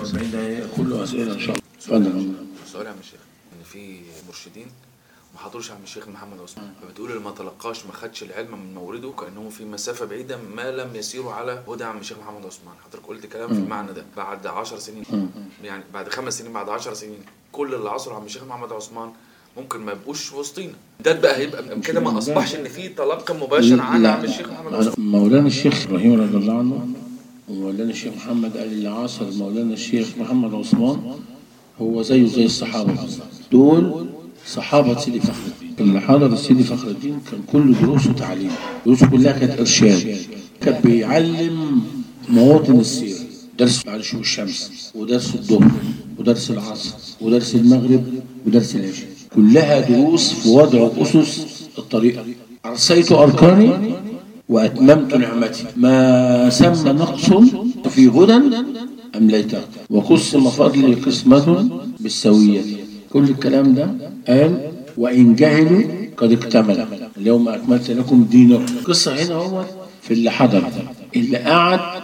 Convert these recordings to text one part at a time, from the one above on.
45 دقيقة كله أسئلة إن شاء الله اتفضل سؤال يا عم الشيخ ان في مرشدين ما حضروش عم الشيخ محمد عثمان فبتقول اللي ما تلقاش ما خدش العلم من مورده كانهم في مسافه بعيده ما لم يسيروا على هدى عم الشيخ محمد عثمان حضرتك قلت كلام في المعنى ده بعد 10 سنين يعني بعد خمس سنين بعد 10 سنين كل اللي عصروا عم الشيخ محمد عثمان ممكن ما يبقوش وسطينا ده بقى هيبقى كده ما اصبحش ان في تلقي مباشر عن لا. عم الشيخ محمد عثمان مولانا الشيخ إبراهيم رضي الله عنه ومولانا الشيخ محمد قال اللي عاصر مولانا الشيخ محمد عثمان هو زيه زي الصحابة بالظبط. دول صحابة سيدي فخر الدين اللي حضر سيدي فخر الدين كان كل دروسه تعليم دروسه كلها كانت إرشاد كان بيعلم مواطن السير درس بعد شروق الشمس ودرس الظهر ودرس العصر ودرس المغرب ودرس العشاء كلها دروس في وضع أسس الطريقة أرسيت أركاني وأتممت نعمتي ما سمى نقص في هدى أمليته وقسم فضلي قسمة بالسوية كل الكلام ده قال وإن جهلوا قد اكتمل اليوم أكملت لكم دينكم القصة هنا هو في اللي حضر اللي قعد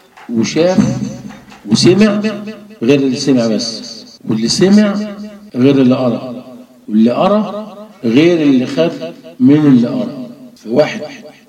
وشاف وسمع غير اللي سمع بس واللي سمع غير اللي قرأ واللي قرأ غير اللي خد من اللي قرأ واحد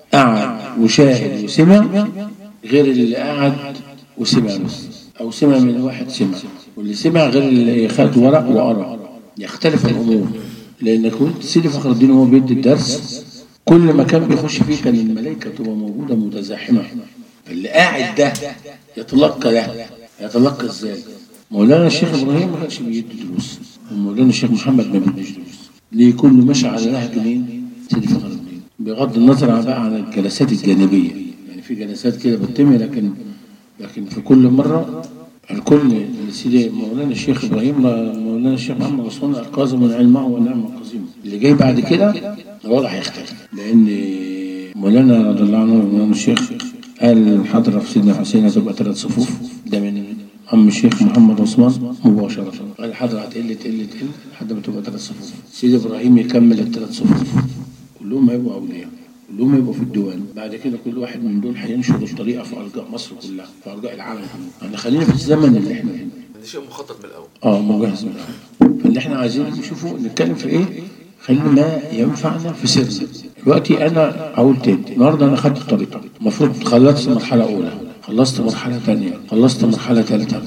قعد وشاهد وسمع غير اللي قعد وسمع بس أو سمع من واحد سمع واللي سمع غير اللي خد ورق وقرأ يختلف الأمور لأن كنت سيدي فخر الدين وهو بيدي الدرس كل مكان بيخش فيه كان الملائكة تبقى موجودة متزاحمة اللي قاعد ده يتلقى ده يتلقى ازاي مولانا الشيخ ابراهيم ما كانش بيدي دروس ومولانا الشيخ محمد ما بيديش دروس ليه كله ماشي على نهج مين سيدي فخر الدين بغض النظر عن بقى عن الجلسات الجانبيه يعني في جلسات كده بتتم لكن لكن في كل مره الكل سيدي مولانا الشيخ ابراهيم مولانا الشيخ محمد عثمان القاسم من علمه ونعم القاسم اللي جاي بعد كده الوضع هيختلف لان مولانا رضي الله عنه مولانا الشيخ قال الحضرة في سيدنا حسين هتبقى ثلاث صفوف ده من عم الشيخ محمد عثمان مباشرة قال الحضرة هتقل تقل تقل لحد ما تبقى ثلاث صفوف سيدي إبراهيم يكمل الثلاث صفوف كلهم هيبقوا أولياء كلهم هيبقوا في الديوان بعد كده كل واحد من دول هينشر الطريقة في أرجاء مصر كلها في أرجاء العالم كله يعني خلينا في الزمن اللي احنا فيه ده شيء مخطط من الاول اه مجهز من الأول. فاللي احنا عايزين نشوفه نتكلم في ايه خلينا ما ينفعنا في سرنا دلوقتي انا اقول تاني النهارده انا خدت الطريقه المفروض خلصت مرحله اولى خلصت مرحله ثانيه خلصت مرحله ثالثه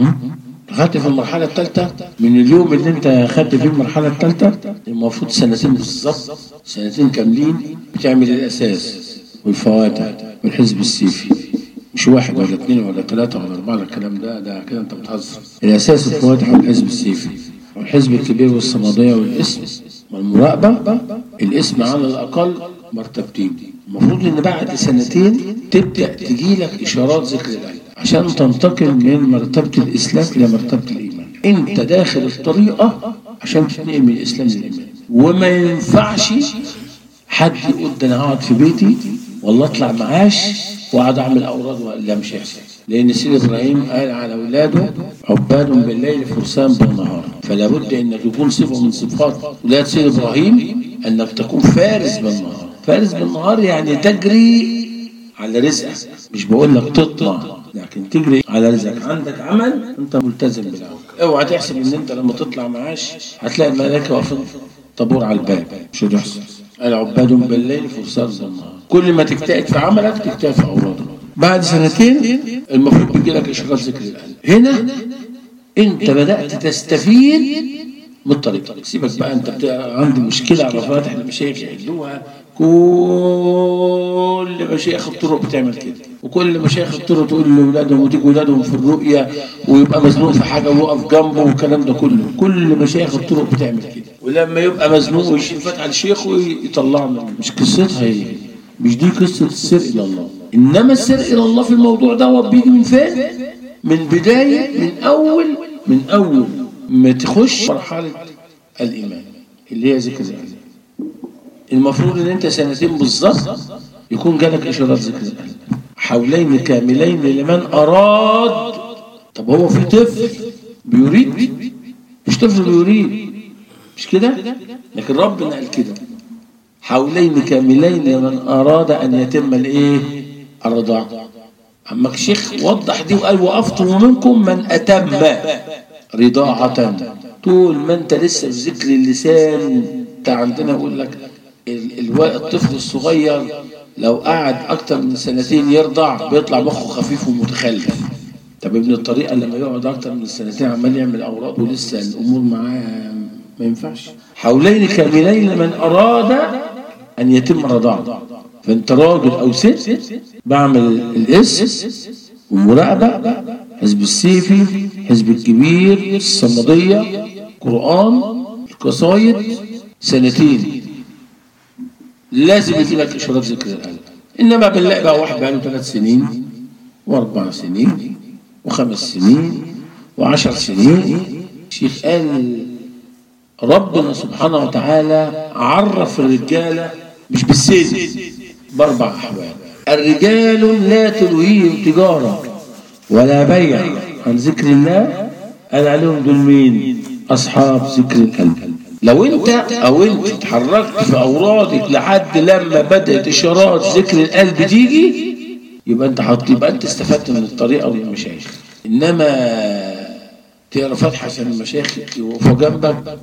دخلت في المرحله الثالثه من اليوم اللي انت خدت فيه المرحله الثالثه المفروض سنتين بالظبط سنتين كاملين بتعمل الاساس والفواتح والحزب السيفي مش واحد ولا اثنين ولا ثلاثة ولا أربعة ولا الكلام ده ده كده أنت بتهزر الأساس الفواتح والحزب السيفي والحزب الكبير والصمدية والاسم والمراقبة الاسم على الأقل مرتبتين المفروض إن بعد سنتين تبدأ تجيلك إشارات ذكر العلم عشان تنتقل من مرتبة الإسلام إلى مرتبة الإيمان أنت داخل الطريقة عشان تتنقل من الإسلام للإيمان وما ينفعش حد يقول ده انا هقعد في بيتي والله اطلع معاش واقعد اعمل اوراد ولا مش هيحصل لان سيدي ابراهيم قال على اولاده عباد بالليل فرسان بالنهار فلا بد انك يكون صفه من صفات اولاد سيدي ابراهيم انك تكون فارس بالنهار فارس بالنهار يعني تجري على رزقك مش بقول لك تطلع لكن تجري على رزقك عندك عمل انت ملتزم بالعمل اوعى تحسب ان انت لما تطلع معاش هتلاقي الملائكه واقفين طابور على الباب مش هتحصل العباد بالليل فرسان بالنهار كل ما تجتهد في عملك تجتهد في اورادك بعد سنتين المفروض بيجي لك اشارات ذكر القلب هنا انت بدات تستفيد من الطريقه سيبك بقى انت بتاع عندي مشكله على فاتح المشايخ يحلوها كل مشايخ الطرق بتعمل كده وكل مشايخ الطرق تقول لاولادهم وتيجي اولادهم في الرؤيه ويبقى مزنوق في حاجه ويقف جنبه والكلام ده كله كل مشايخ الطرق بتعمل كده ولما يبقى مزنوق ويشيل فتح الشيخ ويطلعه منه. مش قصتها هي مش دي قصه السر الى الله انما السر الى الله في الموضوع ده بيجي من فين؟ من بدايه من اول من اول ما تخش مرحله الايمان اللي هي ذكر العلم المفروض ان انت سنتين بالظبط يكون جالك اشارات ذكر القلب حولين كاملين لمن اراد طب هو في طفل بيريد مش طفل بيريد مش كده لكن ربنا قال كده حولين كاملين لمن اراد ان يتم الايه الرضاعه عمك الشيخ وضح دي وقال وافطر منكم من اتم رضاعة طول ما انت لسه في ذكر اللسان انت عندنا يقول لك ال- الوا- الطفل الصغير لو قعد اكتر من سنتين يرضع بيطلع مخه خفيف ومتخلف طب ابن الطريقه لما يقعد اكتر من سنتين عمال يعمل اوراد ولسه الامور معاه ما ينفعش حولين كاملين لمن اراد ان يتم رضاعه فانت راجل او ست بعمل الاس والمراقبه حزب السيفي حزب الكبير الصمديه قران القصايد سنتين لازم يجي لك اشارات ذكر القلب انما بنلاقي بقى واحد بقاله ثلاث سنين واربع سنين وخمس سنين وعشر سنين الشيخ قال ربنا سبحانه وتعالى عرف الرجالة مش بالسن بأربع أحوال الرجال لا تلهيهم تجارة ولا بيع عن ذكر الله قال عليهم دول مين؟ أصحاب ذكر القلب لو أنت أو أنت اتحركت في أورادك لحد لما بدأت إشارات ذكر القلب تيجي يبقى أنت حط يبقى أنت استفدت من الطريقة ومن المشايخ إنما تقرا فاتحه عشان المشايخ يوقفوا جنبك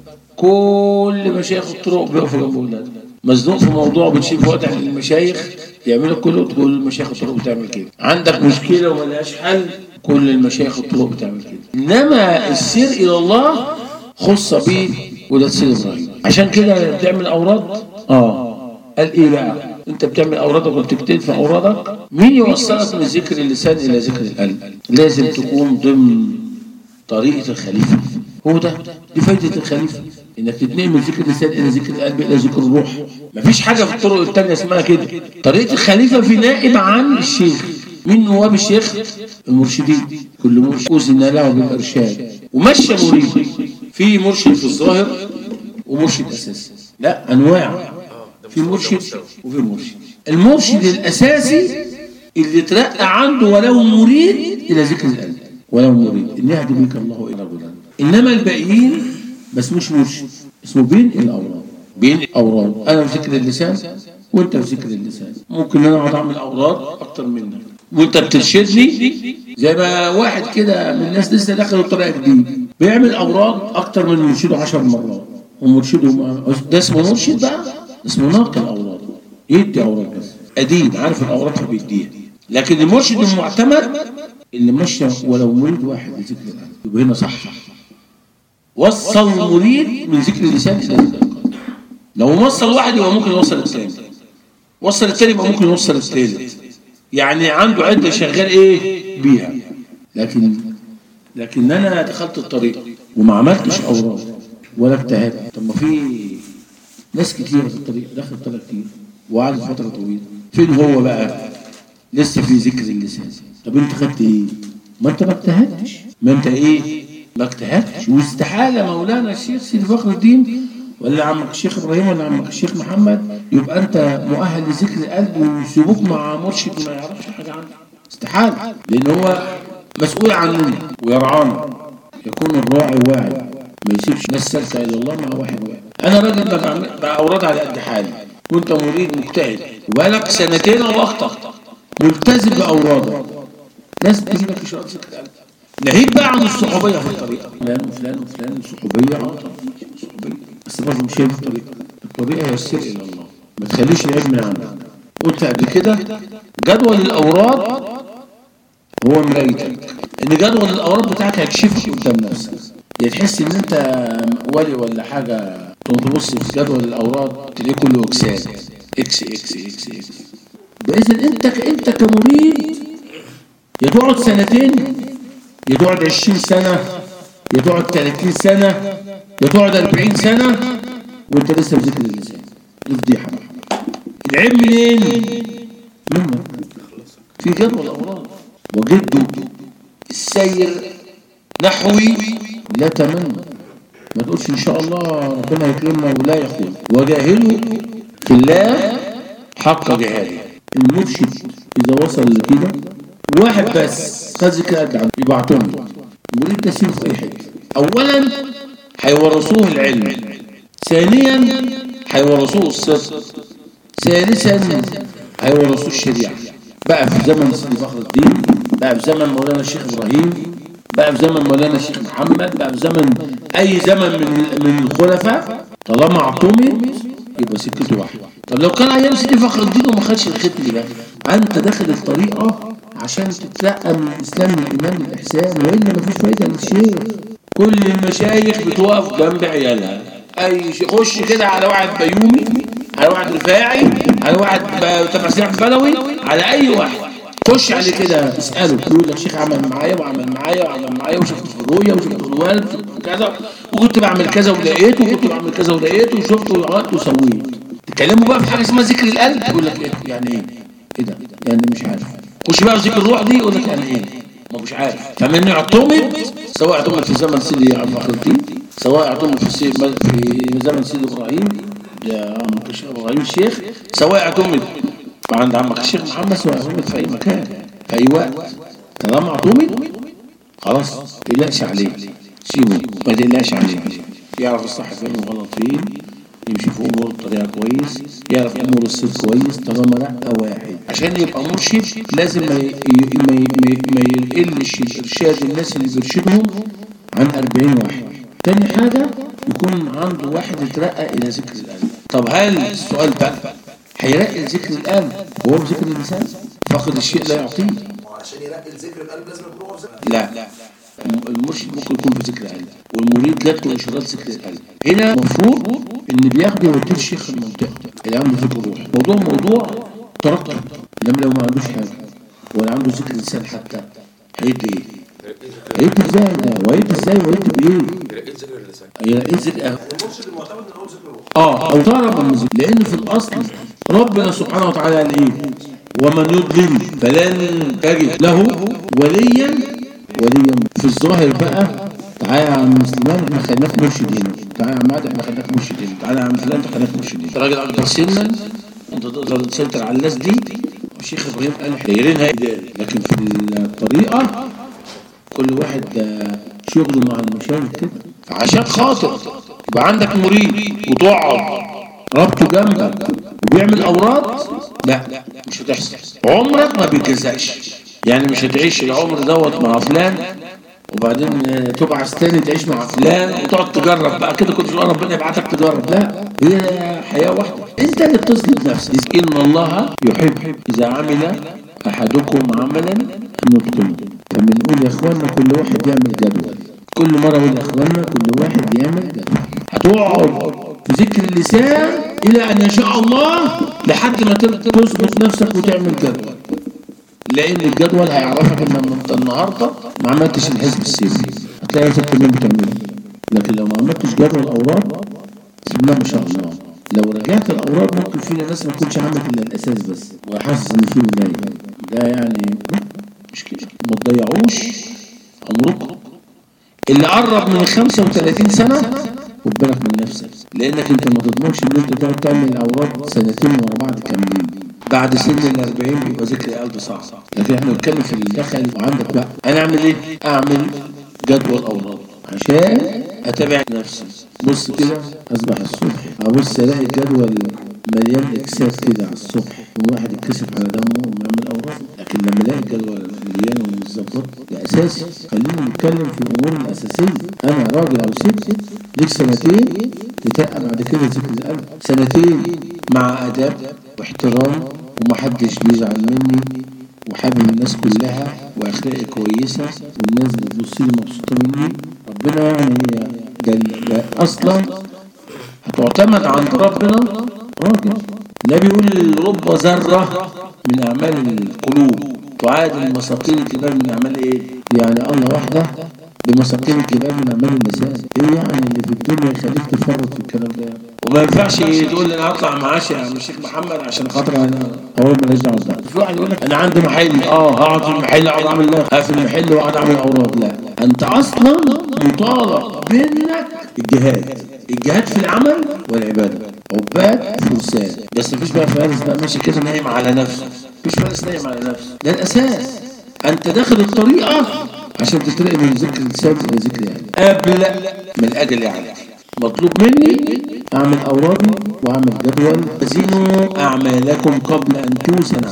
كل مشايخ الطرق بيقفوا جنب ولادك مزنوق في موضوع بتشوف وقتك للمشايخ يعملوا كله تقول المشايخ الطرق بتعمل كده عندك مشكله وملهاش حل كل المشايخ الطرق بتعمل كده انما السير الى الله خص بيه وده سيد ابراهيم عشان كده بتعمل اوراد اه قال ايه بقى انت بتعمل اورادك وبتكتب في اورادك مين يوصلك من ذكر اللسان الى ذكر القلب لازم تكون ضمن طريقة الخليفة هو ده دي فايدة الخليفة انك تتنقل من ذكر اللسان الى ذكر القلب الى ذكر الروح مفيش حاجة في الطرق التانية اسمها كده طريقة الخليفة في نائب عن الشيخ مين نواب الشيخ المرشدين كل مرشد أذن له بالإرشاد ومشى مريد في مرشد في الظاهر ومرشد أساسي لا أنواع اه ده في مستوى- ده مرشد مستوى. وفي مرشد المرشد الأساسي اللي ترقى عنده ولو مريد إلى ذكر القلب ولو مريد إن يهدي بك الله إلى رجلا إنما الباقيين ما اسموش مرشد اسمه بين الأوراد بين الأوراد أنا في ذكر اللسان وأنت في ذكر اللسان ممكن أنا أقعد أعمل أوراد أكتر منك وأنت بترشدني زي ما واحد كده من الناس لسه داخل الطريقة جديد بيعمل أوراد أكتر من مرشده عشر مرات ومرشده ما- ده اسمه مرشد بقى اسمه ناقل أوراد يدي أوراد بس قديم عارف الأوراد فبيديها لكن المرشد المعتمد اللي مشى ولو مريد واحد لذكر القلب يبقى هنا صح وصل المريد من ذكر اللسان إلى ذكر القلب لو وصل واحد يبقى ممكن يوصل الثاني وصل الثاني يبقى ممكن يوصل الثالث يعني عنده عدة شغال ايه بيها لكن لكن انا دخلت الطريق وما عملتش اوراد ولا اجتهدت طب ما في ناس كتير في الطريق دخل الطريق كتير وقعدت فتره طويله فين هو بقى لسه في ذكر اللسان طب انت خدت ايه ما انت ما اجتهدتش ما انت ايه ما اجتهدتش واستحاله مولانا الشيخ سيدي فخر الدين ولا عمك الشيخ ابراهيم ولا عمك الشيخ محمد يبقى انت مؤهل لذكر القلب ويسيبوك مع مرشد ما يعرفش حاجه عنه استحاله لان هو مسؤول عننا ويرعانا يكون الراعي واعي ما يسيبش ناس سالكه الى الله مع واحد واحد انا راجل بعمل- باوراد على قد حالي وانت مريد مجتهد وبقالك سنتين او اكتر ملتزم باورادك لازم تجي لك اشارات ذكر القلب ناهيك بقى عن الصحوبيه في الطريقه فلان وفلان وفلان صحوبيه اه طبعا صحوبيه بس برضه مش هي دي الطريقه الطريقه هي السير الى الله ما تخليش العلم من عندك قلت قبل كده جدول الاوراد هو مرايتك ان جدول الاوراد بتاعك هيكشفك قدام نفسك يا تحس ان انت ولي ولا حاجه تقوم تبص في جدول الاوراد تلاقيه كله اكسات اكس اكس اكس اكس ده اذا انت ك- انت كمريد يا تقعد سنتين يا تقعد 20 سنه يا تقعد 30 سنه يا تقعد 40 سنه وانت لسه في ذكر اللسان دي فضيحه بقى. العيب منين؟ منك في جدول اوراد وجده السير نحوي لا تمنى ما تقولش ان شاء الله ربنا يكرمنا ولا يخون وجاهلوا في الله حق جهاده المرشد اذا وصل لكده واحد بس خد ذكر قد عنه يبعتهم له المريد ده سيبه في اي حته اولا هيورثوه العلم ثانيا هيورثوه الصدق ثالثا هيورثوه الشريعه بقى في زمن سيدي فخر الدين بقى في زمن مولانا الشيخ ابراهيم بقى في زمن مولانا الشيخ محمد بقى في زمن اي زمن من من الخلفاء طالما اعتمد يبقى سكته واحده طب لو كان ايام سيدي فخر الدين وما خدش الختم ده انت داخل الطريقه عشان تتلقى من الاسلام للايمان للاحسان والا مفيش فايده للشيخ كل المشايخ بتوقف جنب عيالها اي شيء خش كده على واحد بيومي على واحد رفاعي على واحد ب- تبع سلاح بدوي على اي واحد خش عليه كده اساله يقول لك شيخ عمل معايا وعمل معايا وعمل معايا وشفت في الرؤيا وشفت في الوالد وشفت كذا وكنت بعمل كذا ولقيته وكنت بعمل كذا ولقيته وشفته وعملت وسويت تكلموا بقى في حاجه اسمها ذكر القلب يقول لك ايه يعني ايه ايه ده يعني مش عارف خش بقى في ذكر الروح دي يقول لك يعني ايه ما مش عارف فمن يعتمد سواء اعتمد في زمن سيدي عبد الفخر الدين سواء اعتمد في سي- في زمن سيدي ابراهيم ده عمك الشيخ ابراهيم الشيخ سواء اعتمد عند عمك الشيخ محمد سواء اعتمد في اي مكان في اي وقت طالما اعتمد خلاص ما تقلقش عليه سيبه ما تقلقش عليه يعرف الصح فين والغلط فين يمشي في امور بطريقه كويس يعرف امور السر كويس طالما لا واحد عشان يبقى مرشد لازم ما ي- ما ي- ما ي- ما يقلش الارشاد الناس اللي بيرشدهم عن 40 واحد تاني حاجه يكون عنده واحد يترقى الى ذكر القلب طب هل السؤال بقى هيرقي ذكر القلب وهو بذكر اللسان فقد الشيء لا يعطيه وعشان ينقي الذكر القلب لازم يكون هو في ذكر لا لا المرشد ممكن يكون في ذكر القلب والمريد جات له اشارات ذكر القلب هنا المفروض ان بياخده يوديه الشيخ المنطقه اللي عنده ذكر الروح موضوع موضوع ترقب انما لو ما عندوش حاجه ولا عنده ذكر لسان حتى هيدي ايه؟ هيدي ازاي ده؟ وهيدي ازاي وهيدي بايه؟ رقيت ذكر اللسان هي ايه ذكر يعني المرشد المعتمد ان هو ذكر الروح اه او طلب من الذكر لان في الاصل ربنا سبحانه وتعالى قال ايه ومن يضلل فلن تجد له وليا وليا في الظاهر بقى تعالى يا عم سليمان احنا خليناك مرشد هنا تعالى يا عم عادل احنا خليناك مرشد هنا تعالى يا عم فلان احنا خليناك مرشد هنا انت راجل اكبر سنا انت تقدر تسيطر على الناس دي الشيخ ابراهيم قال دايرينها اداري لكن في الطريقه كل واحد آه، شغله مع المشايخ كده فعشان خاطر يبقى عندك مريد وتقعد ربطه جنبك وبيعمل اوراد لا مش هتحصل عمرك ما بيجزاش يعني مش هتعيش العمر دوت مع فلان وبعدين آه، تبعث تاني تعيش مع فلان وتقعد تجرب بقى كده كل شويه ربنا يبعتك تجرب لا هي حياه واحده انت اللي بتظلم نفسك ان الله يحب اذا عمل احدكم عملا ان يتقنه فبنقول يا اخوانا كل واحد يعمل جدول كل مره اقول يا اخوانا كل واحد يعمل جدول هتقعد في ذكر اللسان الى ان يشاء الله لحد ما تظبط نفسك وتعمل جدول لان الجدول هيعرفك ان انت النهارده ما عملتش الحزب السياسي هتلاقي نفسك كمان بتعمله لكن لو ما عملتش جدول اوراد بسم الله ما شاء الله لو رجعت الاوراد ممكن فينا ناس ما تكونش عملت الا الاساس بس وحاسس ان في ولايه ده يعني مش كده ما تضيعوش عمركم اللي قرب من 35 سنه خد بالك من نفسك لانك انت ما تضمنش ان انت تقعد تعمل اوراد سنتين ورا بعض كاملين بعد سن ال 40 بيبقى ذكر قلب صعب لكن احنا بنتكلم في الدخل وعندك بقى انا اعمل ايه؟ اعمل جدول اوراد عشان اتابع نفسي بص كده اصبح الصبح ابص الاقي جدول مليان اكسات كده على الصبح وواحد يتكسف على دمه ويعمل اوراد لكن لما الاقي الجدول مليان ومتظبط ده اساسي خلينا نتكلم في الامور الاساسيه انا راجل او ست ليك سنتين تتقى بعد كده ذكر القلب سنتين مع اداب واحترام ومحدش بيزعل مني وحابب الناس كلها واخلاقي كويسه والناس بتبص لي مبسوطه مني ربنا يعني ده, ده اصلا هتعتمد عند ربنا راجل لا بيقول رب ذره من اعمال القلوب تعادل مساقيل الجبال من اعمال ايه؟ يعني الله وحده بمساقيل الجبال من اعمال اللسان ايه يعني اللي في الدنيا يخليك تفرط في الكلام ده وما ينفعش تقول لي انا هطلع معاش يا عم الشيخ محمد عشان خاطر انا هو ماليش دعوه بده في واحد يقول لك انا عندي محل اه هقعد في المحل اقعد اعمل لا هقفل المحل واقعد اعمل اوراد لا انت اصلا مطالب منك الجهاد الجهاد في العمل والعباده عباد فرسان بس مفيش بقى فارس بقى ماشي كده نايم على نفسه مفيش فارس نايم على نفسه ده الاساس انت داخل الطريقه عشان تترقي من ذكر اللسان الى ذكر يعني قبل من الاجل يعني مطلوب مني اعمل اورادي واعمل جدول زينوا اعمالكم قبل ان توزن عليه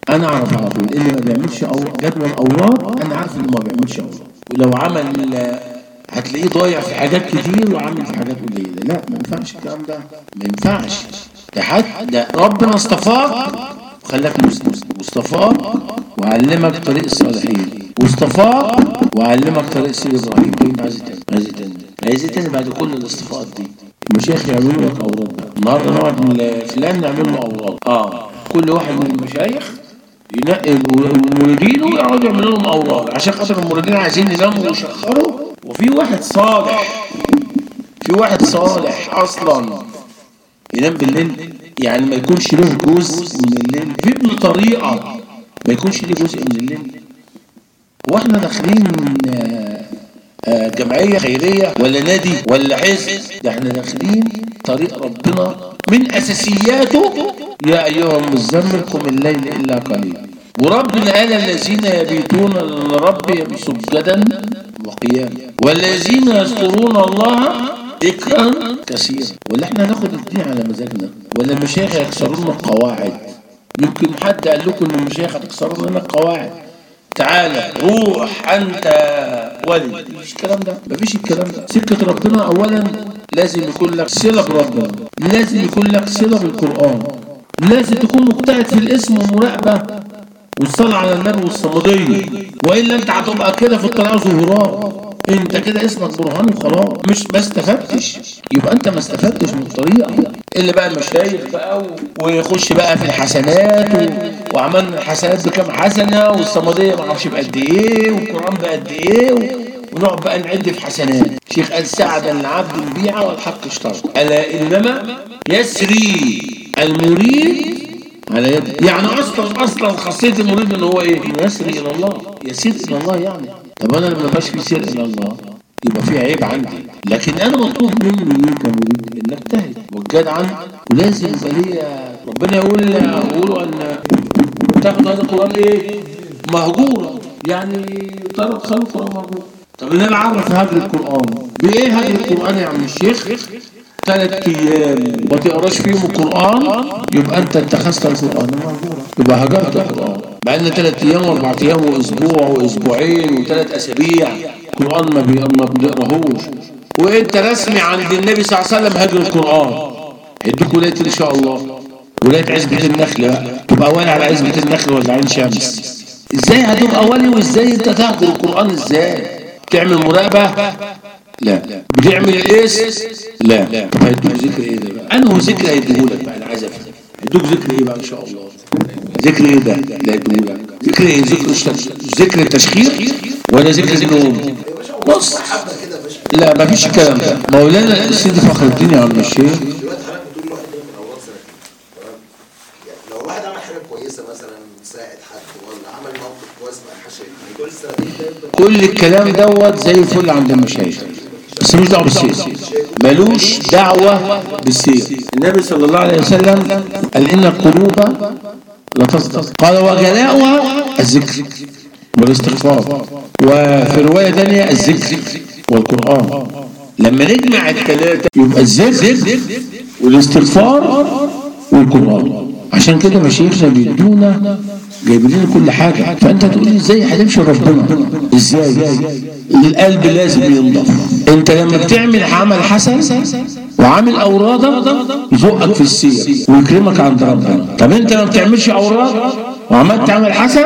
انا اعرف على طول اللي ما بيعملش أو جدول اوراد انا عارف انه ما بيعملش اوراد ولو عمل آه، هتلاقيه ضايع في حاجات كتير وعامل في حاجات قليله لا ما ينفعش الكلام ده ما ينفعش ده حد ده ربنا اصطفاك وخلاك مسلم واصطفاك وعلمك طريق الصالحين واصطفاك وعلمك طريق سيد ابراهيم انت عايز إيه تاني عايز إيه تاني عايز إيه تاني بعد كل الاصطفاءات دي المشايخ يعملوا لك اوراد بقى النهارده نقعد من فلان نعمل له اوراد اه كل واحد من المشايخ ينقي المريدين ويقعدوا يعملوا لهم اوراد عشان خاطر المريدين عايزين يناموا ويشخروا وفي واحد صالح في واحد صالح اصلا ينام بالليل يعني ما يكونش له جزء من الليل في ابن طريقه ما يكونش له جزء من الليل واحنا داخلين آه، آه، جمعيه خيريه ولا نادي ولا حزب ده احنا داخلين طريق ربنا من اساسياته يا ايها المزمل قم الليل الا قليلا وربنا قال الذين يبيتون لربهم سجدا وقياما والذين يذكرون الله ذكرا كثيرا ولا احنا هناخد الدين على مزاجنا ولا المشايخ يكسرون القواعد يمكن حد قال لكم ان المشايخ هتكسروا لنا القواعد تعالى روح انت ولي مفيش الكلام ده مفيش الكلام ده سكه ربنا اولا لازم يكون لك صله بربنا لازم يكون لك صله بالقران لازم تكون مجتهد في الاسم ومراقبه والصلاه على النبي والصمديه والا انت هتبقى كده في الطريقه ظهورات انت كده اسمك برهاني وخلاص مش ما استفدتش يبقى انت ما استفدتش من الطريقه اللي بقى المشايخ بقى و... ويخش بقى في الحسنات و... وعملنا الحسنات بكام حسنه والصمديه ما اعرفش بقد ايه والقران بقد ايه و... ونقعد بقى نعد في حسنات شيخ قال سعدا العبد البيع والحق اشترى الا انما يسري المريد على يد يعني اصلا اصلا خاصيه المريد ان هو ايه؟ انه يسري الى الله يسير الى الله يعني طب انا لما ماشي في سير الى الله يبقى في عيب عندي لكن انا مطلوب مني ايه كمريد انك تهد والجدع ولازم يبقى ليا ربنا يقول يقولوا ان تاخد هذا القران ايه؟ مهجورا يعني ترك خلق القران مهجورا طب النبي عرف هجر القران بايه هجر القران يا عم الشيخ؟ ثلاث ايام ما تقراش فيهم القران يبقى انت اتخذت القران مهجورا يبقى هجرت القران بقى لنا ثلاث ايام واربع ايام واسبوع واسبوعين وثلاث اسابيع القران ما بي- ما بنقراهوش وانت رسمي عند النبي صلى الله عليه وسلم هجر القران هيدوك ولايه ان شاء الله ولايه عزبه النخل بقى تبقى ولي على عزبه النخل ولا عين شمس ازاي هتبقى ولي وازاي انت تهجر القران ازاي تعمل مراقبه لا بتعمل الاس لا طب هيدوك ذكر ايه ده بقى انه ذكر هيديهولك بقى العزف هيدوك ذكر ايه بقى ان شاء الله ذكر ايه ده لا يديهولك ذكر ايه ذكر الش- ذكر التشخير ولا ذكر النوم بص حبه كده يا باشا لا ما فيش الكلام ده مولانا سيدي فخر الدين يا عم الشيخ دلوقتي حضرتك بتقول لواحد من الاوراد سنتين تمام يعني لو واحد عمل حاجه كويسه مثلا ساعد حد ولا عمل موقف كويس مع الحشايه هيدول السنتين ده يفضل كل الكلام دوت زي الفل عند المشايخ بس ملوش دعوه بالسير ملوش دعوه بالسير النبي صلى الله عليه وسلم قال ان القلوب لا تصدق قال وجلاؤها الذكر والاستغفار وفي روايه ثانيه الذكر والقران لما نجمع الثلاثه يبقى الذكر والاستغفار والقران عشان كده مشايخنا بيدونا جايبين لنا كل حاجه فانت تقول لي ازاي هتمشي ربنا ازاي القلب لازم ينضف انت لما بتعمل عمل حسن وعامل اورادك يزقك في السير ويكرمك عند ربنا طب انت لما بتعملش اوراد وعملت عمل حسن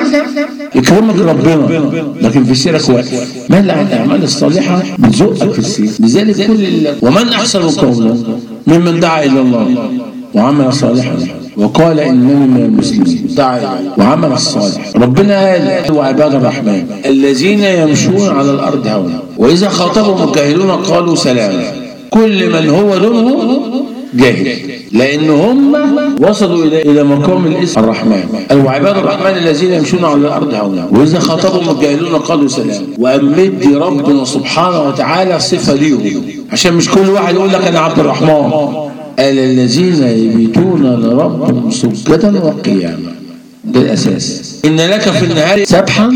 يكرمك ربنا لكن في سيرك واقف ما الاعمال الصالحه بتزقك في السير لذلك كل ال- ومن احسن قولا ممن دعا الى الله وعمل صالحا وقال انني من المسلمين دعا إلى الله وعمل الصالح ربنا قال وعباد الرحمن الذين يمشون على الارض هونا واذا خاطبهم الجاهلون قالوا سلاما كل من هو دونه جاهل لان هم وصلوا الى الى مقام الاسم الرحمن قال وعباد الرحمن الذين يمشون على الارض هونا واذا خاطبهم الجاهلون قالوا سلاما وامد ربنا سبحانه وتعالى صفه ليهم عشان مش كل واحد يقول لك انا عبد الرحمن قال الذين يبيتون لربهم سجدا وقياما ده الاساس ان لك في النهار سبحا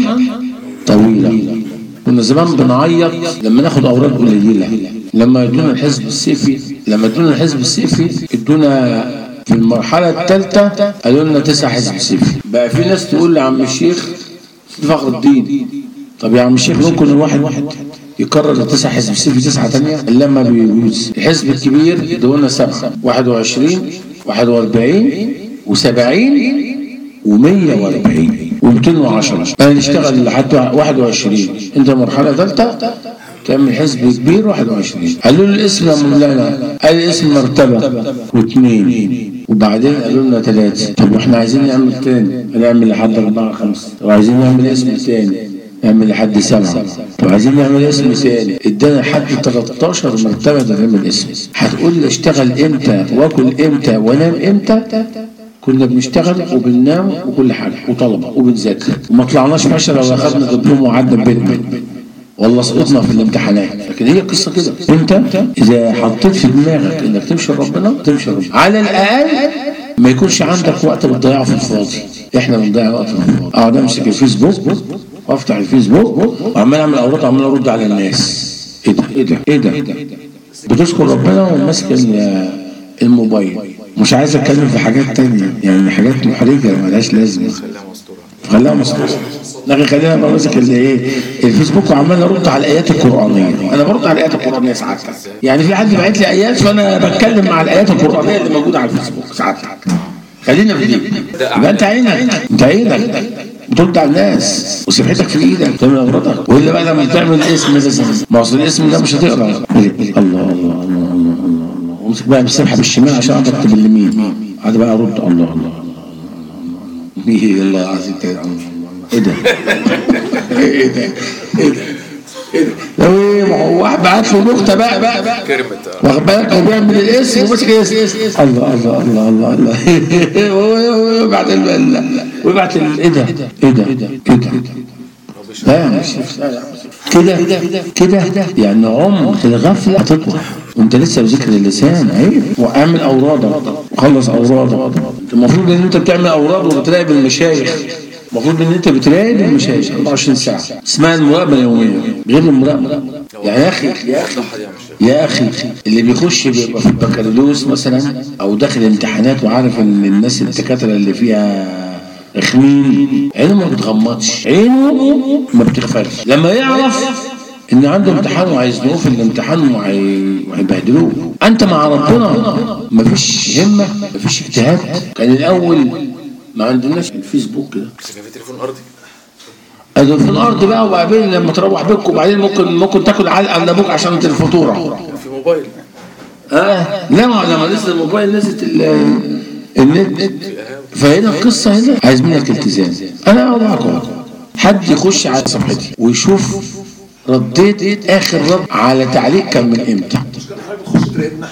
طويلا كنا زمان بنعيط لما ناخد اوراق قليله لما يدونا الحزب السيفي لما ادونا الحزب السيفي ادونا في المرحله الثالثه قالوا لنا تسع حزب سيفي بقى في ناس تقول لعم الشيخ فخر الدين طب يا عم الشيخ ممكن الواحد واحد يكرر التسع حزب سيفي تسعة تانية لما بيجوز الحزب الكبير دولنا سبعة 21 41 و70 و140 و210 انا نشتغل لحد 21 انت مرحلة ثالثة تعمل حزب كبير 21 قالوا له الاسم يا مولانا قال الاسم مرتبة واثنين وبعدين قالوا لنا ثلاثة طب واحنا عايزين نعمل تاني نعمل لحد أربعة خمسة طب عايزين نعمل اسم تاني نعمل لحد سبعة طب عايزين نعمل اسم ثاني ادانا لحد 13 مرتبة نعمل اسم هتقول لي اشتغل امتى واكل امتى وانام امتى كنا بنشتغل وبننام وكل حاجة وطلبة وبنذاكر وما طلعناش عشرة ولا خدنا دبلوم وقعدنا بيتنا والله سقطنا في الامتحانات لكن هي قصة كده انت اذا حطيت في دماغك انك تمشي ربنا تمشي ربنا على الاقل ما يكونش عندك وقت بتضيعه في الفاضي احنا بنضيع وقت في الفاضي اقعد امسك الفيسبوك وافتح الفيسبوك وعمال اعمل اوراق وعمال ارد على الناس ايه ده ايه ده ايه ده بتذكر ربنا وماسك ال- الموبايل مش عايز اتكلم في حاجات تانية يعني حاجات محرجة ملهاش لازمة خليها مستورة خليها مستورة لكن خلينا بقى ماسك اللي ايه الفيسبوك وعمال ارد على الايات القرانيه انا برد على الايات القرانيه ساعات يعني في حد بعت لي ايات فانا بتكلم مع الايات القرانيه اللي موجوده على الفيسبوك ساعات خلينا في دي يبقى انت عينك انت عينك بترد على الناس وسبحتك في ايدك تعمل اغراضك والا بقى لما تعمل اسم مثلا ما اصل الاسم ده مش هتقرا الله الله الله الله الله الله وامسك بقى بالسبحه بالشمال عشان اقدر اكتب اليمين قاعد بقى ارد الله الله الله ايه الله العظيم تعالى ايه ده؟ ايه ده؟ ايه ده؟ ايه ده؟ لو ايه ما هو واحد بعت له نكته بقى بقى بقى كلمة واخد بالك هو بيعمل الاسم وماسك الاسم الله الله الله الله الله ويبعت ال- ويبعت ال- ايه ده؟ ايه ده؟ ايه ده؟ لا مش كده كده يعني عمر الغفله هتطول وانت لسه بذكر اللسان عيب واعمل اورادك وخلص اورادك انت المفروض ان انت بتعمل اوراد وبتراقب المشايخ المفروض ان انت بتراقب المشايخ 24 ساعه اسمها المراقبه اليوميه غير المراقبه يعني يا اخي يا اخي صح دي يا عم الشيخ يا اخي اللي بيخش بيبقى في البكالوريوس مثلا او داخل امتحانات وعارف ان الناس الدكاتره اللي فيها رخمين عينه ما بتغمضش عينه ما بتغفلش لما يعرف ان عنده امتحان وهيزنقوه في الامتحان وهي- وهيبهدلوه انت مع ربنا مفيش همه مفيش اجتهاد كان الاول ما عندناش الفيسبوك كده بس كان في تليفون ارضي ادي في الارض بقى وبعدين لما تروح بيتك وبعدين ممكن ممكن تاكل علقه من ابوك عشان الفاتوره كان في موبايل اه لا ما لما نزل الموبايل نزلت ال- النت فهنا القصه هنا عايز منك التزام انا اقعد معاك أهو. حد يخش على صفحتي ويشوف رديت اخر رد على تعليق كان من امتى بتخش تراقبنا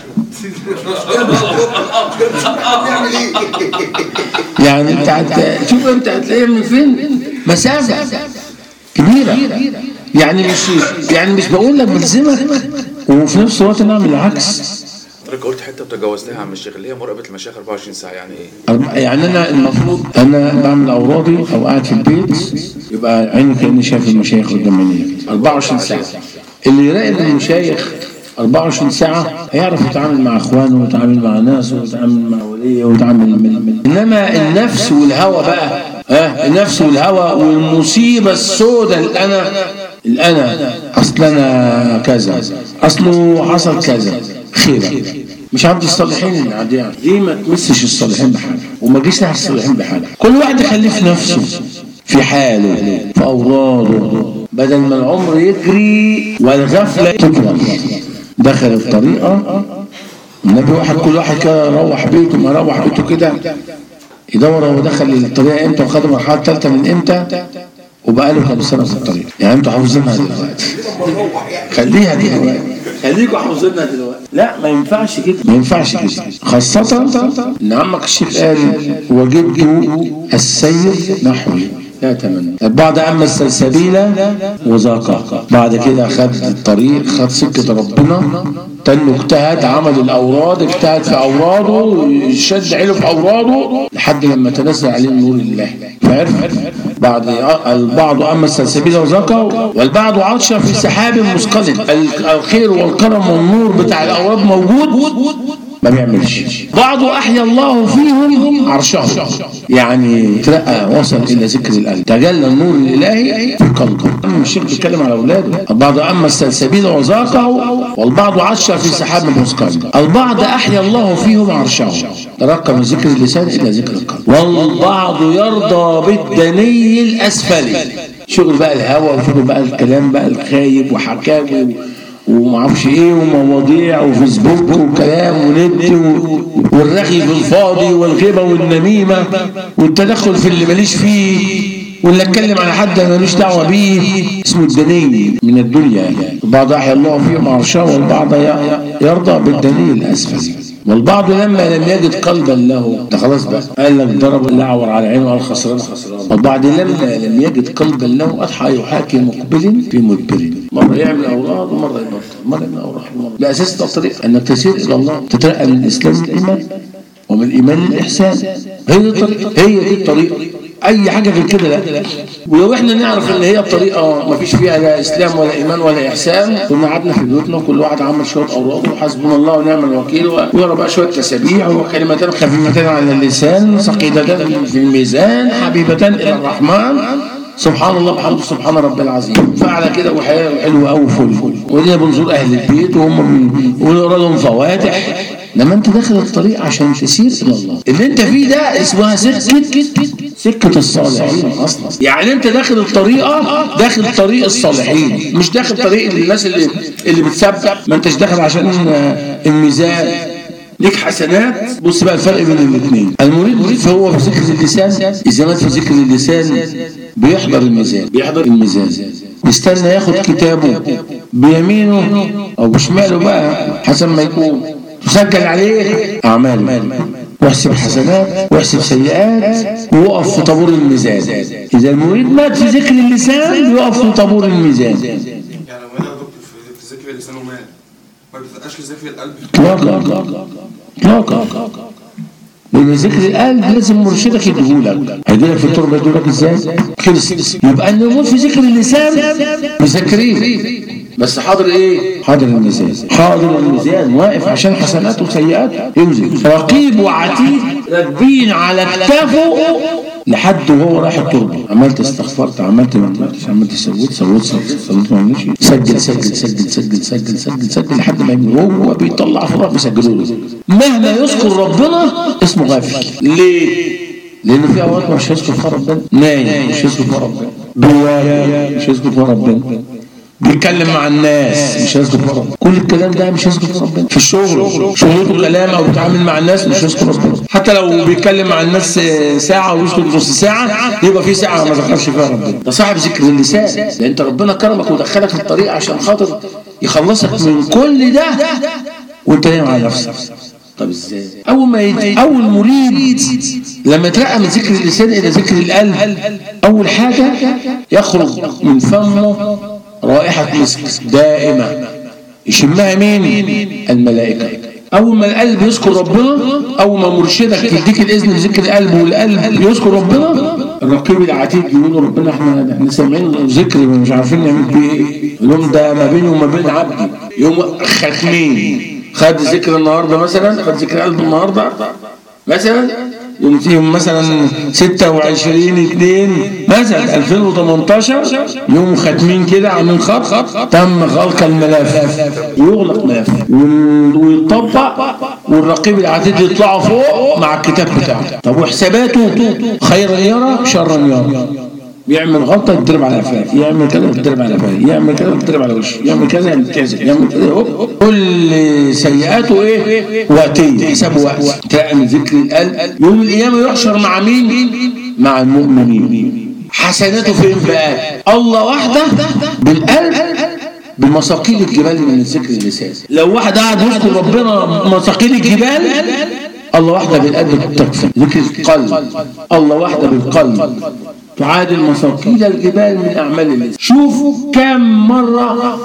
احنا نعمل ايه؟ يعني انت هت- شوف انت هتلاقيها من فين مسافه كبيره يعني مش يعني مش بقول لك بلزمك وفي نفس الوقت نعمل العكس حضرتك قلت حته وتجاوزتها يا عم الشيخ اللي هي مراقبه المشايخ 24 ساعه يعني ايه؟ أربع- يعني انا المفروض انا بعمل اورادي او قاعد في البيت يبقى عيني كاني شايف المشايخ قدام عيني 24 ساعه اللي يراقب المشايخ 24 ساعة هيعرف يتعامل مع اخوانه ويتعامل مع ناس ويتعامل مع وليه ويتعامل من انما النفس والهوى بقى ها النفس والهوى والمصيبة السوداء الانا الانا اصل انا كذا اصله حصل كذا خيرا مش عبد الصالحين اللي عندها دي ما تمسش الصالحين بحاجه وما تجيش تحت الصالحين بحاجه كل واحد يخليه في نفسه في حاله في اوراده بدل ما العمر يجري والغفله تكبر دخل الطريقه النبي واحد كل واحد كده روح بيته ما روح بيته كده يدور هو دخل الطريقه امتى وخد المرحله الثالثه من امتى وبقى له كام سنه في الطريق يعني انتوا حافظينها دلوقتي خليها دلوقتي خليكوا حافظينها دلوقتي لا ما ينفعش كده ما ينفعش كده خاصة ان عمك الشيخ قال وجدت السير نحوي لا تمنى البعض اما السلسبيل وذاقها بعد كده خد الطريق خد سكة ربنا تنه اجتهد عمل الاوراد اجتهد في اوراده شد عيله في اوراده لحد لما تنزل عليه نور الله فعرف بعد البعض اما السلسبيل وذاقها والبعض عطش في سحاب مثقل الخير والكرم والنور بتاع الاوراد موجود ما بيعملش بعض احيا الله فيهم عرشه يعني ترقى وصل الى ذكر القلب تجلى النور الالهي في قلبه الشيخ بيتكلم على اولاده البعض اما السلسبيل وذاقه والبعض عش في سحاب مسكر البعض احيا الله فيهم عرشه ترقى من ذكر اللسان الى ذكر القلب والبعض يرضى بالدني الاسفلي شغل بقى الهوى وشغل بقى الكلام بقى الخايب وحكاوي ومعرفش ايه ومواضيع وفيسبوك وكلام ونت و- والرغي في الفاضي والغيبه والنميمه والتدخل في اللي ماليش فيه واللي اتكلم على حد انا ماليش دعوه بيه اسمه الدني من الدنيا يعني البعض احيا الله فيهم عرشه والبعض ي- يرضى بالدني الاسفل والبعض لما لم يجد قلبا له ده خلاص بقى قال لك ضرب الاعور على عينه قال خسران خسران والبعض لما لم يجد قلبا له اضحى يحاكي مقبل في مدبر مره يعمل اوراد ومره يبطل مره يعمل اوراد ومره باساس ده الطريق انك تسير الى الله تترقى من الاسلام للايمان ومن الايمان للاحسان هي دي الطريقه هي دي الطريقه اي حاجه غير كده لا ولو احنا نعرف ان هي الطريقه ما فيش فيها لا اسلام ولا ايمان ولا احسان كنا قعدنا في بيوتنا وكل واحد عمل شويه اوراق وحسبنا الله ونعم الوكيل ويقرا بقى شويه تسابيح وكلمتان خفيفتان على اللسان ثقيلتان في الميزان حبيبتان الى الرحمن سبحان الله بحمده سبحان رب العظيم فعلى كده وحلو حلو قوي فل ودينا بنزور اهل البيت وهم بي- ونقرا لهم فواتح لما انت داخل الطريق عشان تسير الى الله اللي انت فيه ده اسمها سكه سكه الصالحين اصلا يعني انت داخل الطريقه داخل طريق الصالحين مش داخل طريق الناس اللي اللي بتسبح ما انتش داخل عشان آه، الميزان ليك حسنات بص بقى الفرق بين الاثنين المريد فهو في ذكر اللسان اذا مات في ذكر اللسان بيحضر الميزان بيحضر الميزان يستنى ياخد كتابه بيمينه او بشماله بقى حسب ما يكون تسجل عليه اعماله واحسب حسنات واحسب سيئات ووقف في طابور الميزان اذا المريد مات في ذكر اللسان يقف في طابور الميزان يعني لو انا دكتور في في ذكر اللسان ومال ما بتبقاش لذكر القلب اطلاقا اطلاقا لان ذكر القلب لازم مرشدك يديهولك هيديلك في التربه يديهولك ازاي؟ خلص يبقى ان يموت في ذكر اللسان مذكرين بس حاضر ايه؟ حاضر الميزان حاضر الميزان واقف عشان حسناته وسيئاته ينزل رقيب وعتيد راكبين على كتافه لحد وهو رايح التربه عملت استغفرت عملت ما عملتش عملت سويت سويت سويت سويت ما عملتش سجل سجل سجل سجل سجل سجل سجل لحد ما يموت وهو بيطلع فراغ بيسجلوا له مهما يذكر ربنا اسمه غافل ليه؟ لأن في أوقات مش هيذكر فيها ربنا نايم مش هيذكر فيها ربنا بيواجه مش هيذكر فيها ربنا بيتكلم مع الناس مش هيذكر فيها ربنا كل الكلام ده مش هيذكر فيها ربنا في الشغل شغلته كلام او بيتعامل مع الناس مش هيذكر ربنا حتى لو بيتكلم مع الناس ساعه ويسكت نص ساعه يبقى في ساعه ما ذكرش فيها ربنا ده صاحب ذكر اللسان لان انت ربنا كرمك ودخلك في الطريق عشان خاطر يخلصك من كل ده وانت نايم على نفسك طب ازاي اول ما يجي اول مريد لما يترقى من ذكر اللسان الى ذكر القلب اول حاجه يخرج من فمه رائحه مسك دائمه يشمها مين الملائكه اول ما القلب يذكر ربنا اول ما مرشدك يديك الاذن لذكر القلب والقلب يذكر ربنا الرقيب العتيد يقول ربنا احنا احنا سامعين ذكر مش عارفين نعمل بيه ايه يقول لهم ده ما بيني وما بين عبدي يوم ختمين خد ذكر النهارده مثلا خد ذكر قلب النهارده مثلا يوم يوم مثلا 26 2 مثلا 2018 يوم ختمين كده عاملين خط خط تم غلق الملف يغلق ملف وال- ويطبق والرقيب العتيد يطلعوا فوق مع الكتاب بتاعه طب وحساباته خيرا يرى شرا يرى يعمل غلطه يتضرب على قفاه يعمل كذا يتضرب على قفاه يعمل كذا يتضرب على وشه يعمل كذا يعمل كذا يعمل كذا هوب هوب. كل سيئاته ايه وقتيه حسابه وقت تلاقي من ذكر القلب يوم القيامه يحشر مع مين مع المؤمنين حسناته فين بقى الله وحده بالقلب بمساقيل الجبال من ذكر اللسان لو واحد قاعد يذكر ربنا مساقيل الجبال الله وحده بالقلب تكفي ذكر القلب الله وحده بالقلب تعادل مساقيل الجبال من اعمال اللسان شوفوا كم مره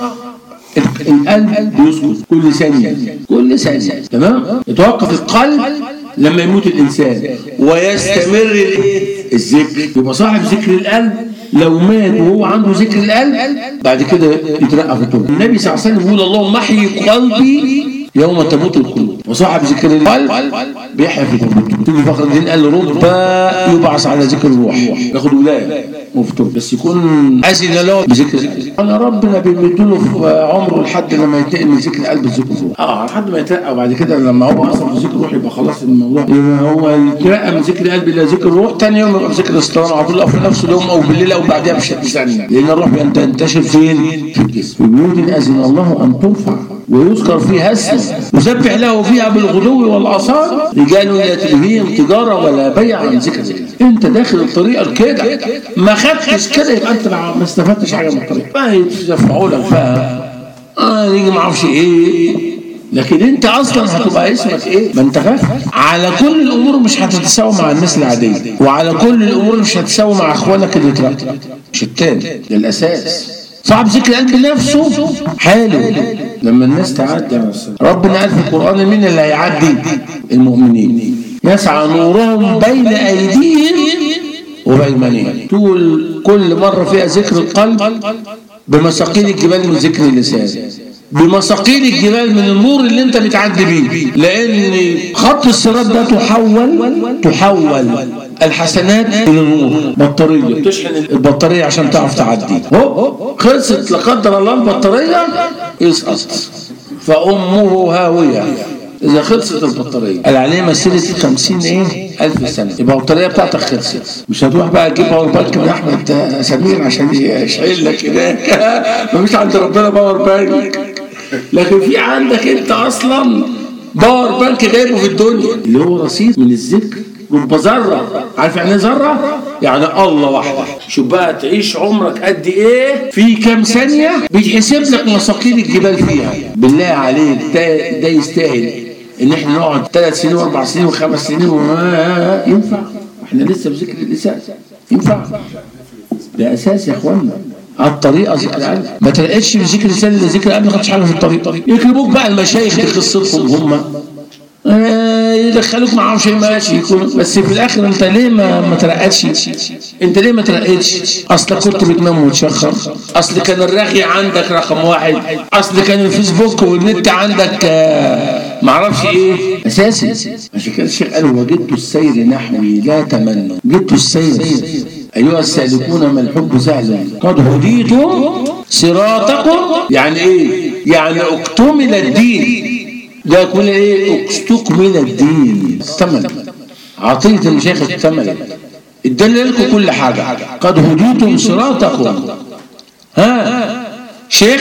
القلب بيسكت كل ثانيه كل ثانيه تمام يتوقف القلب لما يموت الانسان ويستمر الايه الذكر يبقى صاحب ذكر القلب لو مات وهو عنده ذكر القلب بعد كده يترقى في التوبه النبي صلى الله عليه وسلم يقول اللهم احيي قلبي يوم تموت القلوب وصاحب ذكر القلب بيحيا في قلوبه تيجي فخر الدين قال رب يبعث على ذكر الروح ياخد ولايه مفتوح بس يكون اذن له بذكر انا ربنا بيمدله في عمره لحد لما ينتقل من ذكر القلب لذكر الروح اه لحد ما يترقى وبعد كده لما هو اصلا في ذكر الروح يبقى خلاص الموضوع يبقى هو يترقى من ذكر القلب الى ذكر الروح تاني يوم يبقى في ذكر الاستراحه على طول او في نفس اليوم او بالليل او بعدها بشكل ثاني لان الروح بينتشر فين؟ في الجسم في بيوت اذن الله ان ترفع ويذكر فيها اسمه يسبح له فيها بالغدو والاصال رجال لا تلهيهم تجاره ولا بيع عن ذكر الله انت داخل الطريقه كده ما خدتش كده يبقى انت ما استفدتش حاجه من الطريقه ما يدفعوا لك بقى اه نيجي ما اعرفش ايه لكن انت اصلا هتبقى اسمك ايه؟ ما انت غافل على كل الامور مش هتتساوى مع الناس العاديه وعلى كل الامور مش هتتساوى مع اخوانك اللي ترقوا مش التاني ده الاساس صعب ذكر القلب نفسه حلو لما الناس تعدي ربنا قال في القران مين اللي هيعدي المؤمنين يسعى نورهم بين ايديهم وبايمانهم طول كل مره فيها ذكر القلب بمساقيل الجبال من ذكر اللسان بمساقيل الجبال من النور اللي انت بتعدي بيه لان خط الصراط ده تحول تحول الحسنات الى نور بطاريه تشحن البطاريه عشان تعرف تعدي هو خلصت لا قدر الله البطاريه يسقط فامه هاويه إذا خلصت البطارية قال عليه مسيرة 50 إيه؟ ألف سنة يبقى البطارية بتاعتك خلصت مش هتروح بقى تجيب باور بانك من أحمد سمير عشان يشعل لك هناك مفيش عند ربنا باور بانك لكن في عندك أنت أصلا باور بانك جايبه في الدنيا اللي هو رصيد من الذكر رب ذرة عارف يعني ايه ذرة؟ يعني الله وحده شوف بقى تعيش عمرك قد ايه في كام ثانية بيتحسب لك مساقيل الجبال فيها بالله عليك ده, ده يستاهل ان احنا نقعد ثلاث سنين واربع سنين وخمس سنين وما ينفع احنا لسه في ذكر اللسان ينفع ده اساس يا اخوانا الطريقة ذكر القلب ما تلقتش في ذكر اللسان الا ذكر القلب ما خدتش حاجة في الطريق يكرموك بقى المشايخ بقصتهم هم يدخلوك معاهم شيء ماشي يكون بس في الاخر انت ليه ما ما ترقتش انت ليه ما ترقتش اصل كنت بتنام وتشخر اصل كان الرغي عندك رقم واحد اصل كان الفيسبوك والنت عندك ما اعرفش ايه اساسي عشان كده الشيخ قال وجدت السير نحوي لا تمنوا جدت السير ايها السالكون ما الحب سهل قد هديتم صراطكم يعني ايه يعني اكتمل الدين ده يكون ايه استكمل الدين اكتمل عطية المشايخ اكتملت ادالنا لكم كل حاجة قد هديتم صراطكم ها شيخ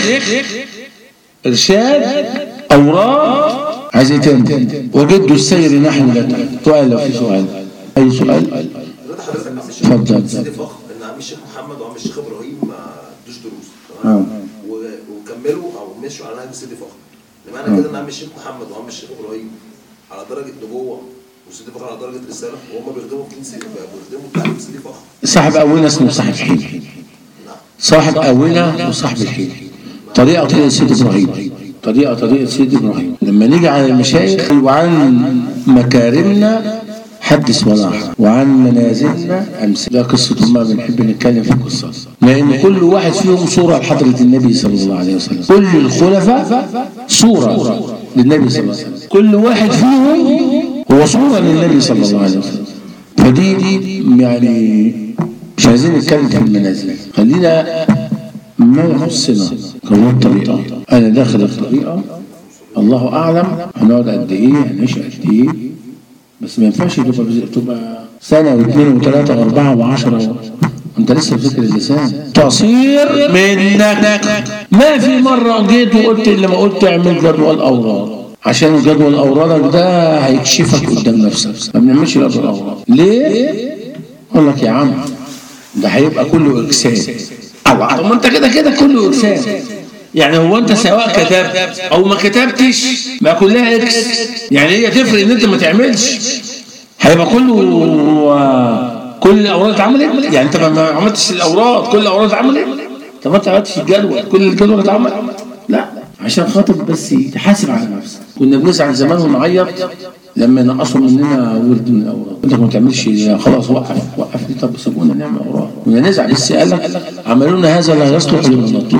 ارشاد اوراق عايز ايه تاني وجدوا السير نحو لا سؤال لو في سؤال اي سؤال اتفضل سيدي فخر ان عم الشيخ محمد وعم الشيخ ابراهيم ما ادوش دروس تمام و- وكملوا او مشوا على نهج سيدي فخر بمعنى كده ان عم الشيخ محمد وعم الشيخ ابراهيم على درجه نبوه وسيدي فخر على درجه رساله وهم بيخدموا في سيدي بيخدموا تعليم سيدي فخر صاحب أولنا اسمه صاحب حين صاحب أولنا وصاحب الحين طريقة طريقة سيد إبراهيم طريقة طريقة سيد إبراهيم لما نيجي على المشايخ وعن مكارمنا حدث ولا حرج وعن منازلنا أمثل ده قصة ما بنحب نتكلم في القصة لأن كل واحد فيهم صورة لحضرة النبي صلى الله عليه وسلم كل الخلفاء صورة للنبي صلى الله عليه وسلم كل واحد فيهم هو صورة للنبي صلى الله عليه وسلم فدي يعني مش عايزين نتكلم في المنازل خلينا ما يخصنا كون الطريقة أنا داخل الطريقة الله أعلم هنقعد قد إيه هنعيش قد إيه بس ما ينفعش تبقى تبقى سنة واثنين وثلاثة وأربعة وعشرة أنت لسه في ذكر اللسان تقصير منك ما في مرة جيت وقلت إلا ما قلت اعمل جدول أوراد عشان جدول أورادك ده هيكشفك قدام نفسك ما بنعملش جدول أوراد ليه؟ أقول لك يا عم ده هيبقى كله إجسام الله طب ما أنت كده كده كله إجسام يعني هو انت سواء كتبت او ما كتبتش ما كلها اكس يعني هي تفرق ان انت ما تعملش هيبقى كله كل الاوراد اتعملت يعني انت ما عملتش الاوراد كل الاوراد اتعملت طب ما انت ما عملتش الجدول كل الجدول اتعمل لا عشان خاطر بس تحاسب على نفسك كنا بنزعل زمان ونعيط لما نقصوا مننا ورد من الاوراد انت ما تعملش خلاص وقف وقف لي طب سيبونا نعمل اوراد كنا نزعل لسه قال لك عملوا لنا هذا لا يصلح للمطلوب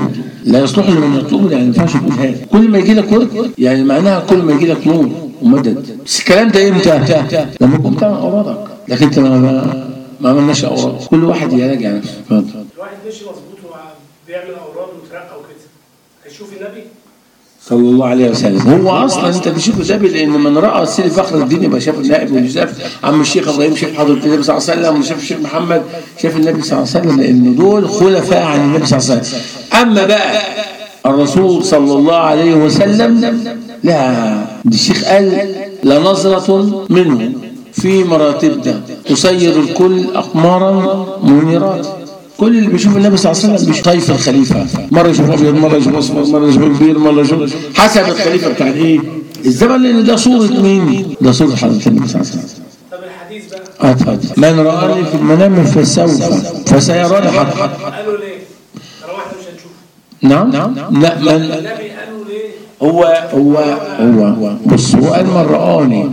لا يصلح لمن يطلبه يعني ما ينفعش تقول هذا كل ما يجي لك ورد يعني معناها كل ما يجي لك نور ومدد بس الكلام ده امتى؟ لما تكون تعمل اورادك لكن انت ما ما, ما عملناش اوراد كل واحد يراجع نفسه اتفضل الواحد ماشي مظبوط وبيعمل اوراد وترقى وكده هيشوف النبي صلى الله عليه وسلم هو اصلا انت بتشوف ده لان من راى سيدي فخر الدين يبقى شاف النائب واللي شاف عم الشيخ ابراهيم شاف حضره النبي صلى الله عليه وسلم وشاف الشيخ محمد شاف النبي صلى الله عليه وسلم لان دول خلفاء عن النبي صلى الله عليه وسلم اما بقى الرسول صلى الله عليه وسلم لا ده الشيخ قال لنظرة منه في مراتبنا تصير الكل أقمارا منيرات كل اللي بيشوف النبي صلى الله عليه وسلم بيشوف طيف الخليفة مرة يشوف أبيض مرة يشوف أسمر مرة يشوف كبير مرة يشوف حسب الخليفة بتاع إيه الزمن لأن ده صورة مين؟ ده صورة حضرة النبي صلى الله عليه وسلم طب الحديث بقى آه، اتفضل من رآني في المنام فسوف فسيراني حق قالوا ليه؟ طالما احنا مش هنشوف نعم لا من النبي قالوا ليه؟ هو هو هو بص هو قال من رآني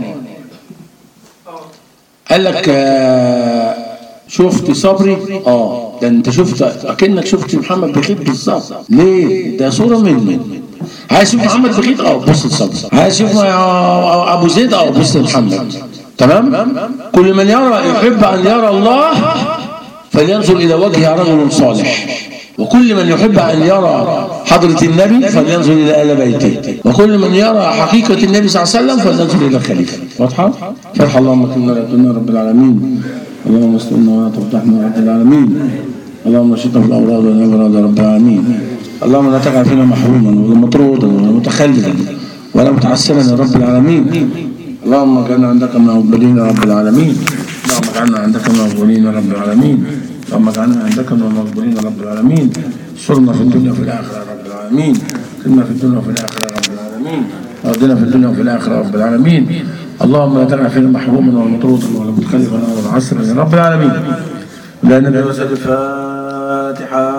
اه قال لك آه، شفت صبري اه ده انت شفت اكنك شفت محمد بخيت بالظبط ليه ده صوره منه عايز تشوف محمد بخيت اه بص لصبري عايز تشوف آه، ابو زيد اه بص لمحمد تمام كل من يرى يحب ان يرى الله فلينظر الى وجه رجل صالح وكل من يحب ان يرى حضره النبي فلينظر الى ال بيته وكل من يرى حقيقه النبي صلى الله عليه وسلم فلينظر الى الخليفه واضحه فتح اللهم كنا لا تنا رب العالمين اللهم استرنا ولا تفتحنا رب العالمين اللهم نشطنا في الاوراد والابراد رب العالمين اللهم لا تجعل فينا محروما ولا مطرودا ولا متخلفا ولا متعسرا يا رب العالمين اللهم اجعلنا عندك من المقبلين يا رب العالمين اللهم اجعلنا عندك من المقبلين يا رب العالمين اللهم اجعلنا عندك من المقبلين يا رب العالمين استرنا في الدنيا وفي الاخره يا رب العالمين استرنا في الدنيا وفي الاخره يا رب العالمين واهدنا في الدنيا وفي الاخره يا رب العالمين اللهم لا تجعل فينا محروما ولا مطرودا ولا متخلفا ولا معسرا يا رب العالمين لا نبي وسل الفاتحه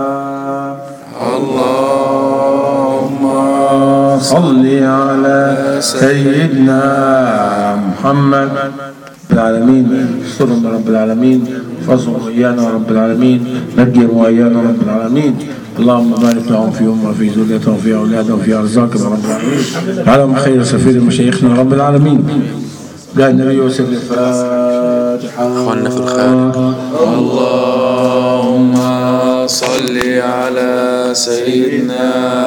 اللهم صل على سيدنا محمد رب العالمين استرنا رب العالمين فاصبر وإيانا رب العالمين نجر وإيانا رب العالمين اللهم بارك لهم في أمة وفي ذريتهم وفي أولادهم وفي أرزاقهم رب العالمين على خير سفير مشايخنا رب العالمين قال النبي وسلم الفاتحة اخواننا في الخارج اللهم صل على سيدنا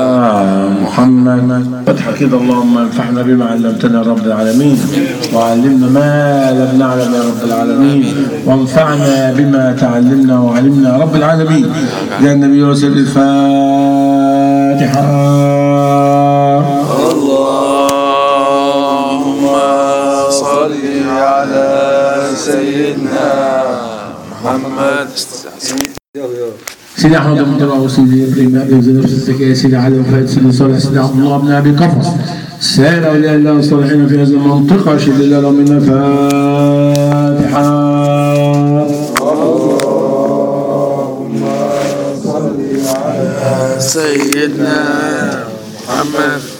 محمد فتحة كده اللهم انفعنا بما علمتنا يا رب العالمين وعلمنا ما لم نعلم يا رب العالمين وانفعنا بما تعلمنا وعلمنا يا رب العالمين يا النبي وسلم الفاتحة اللهم صل على سيدنا محمد سيدي احمد بن طلع وسيدي ابراهيم ابي زيد نفس الزكاه سيدي علي وفاد سيدي صالح سيدي عبد الله بن ابي قفص سائر اولياء الله الصالحين في هذه المنطقه اشهد الله لهم من الفاتحه سيدنا محمد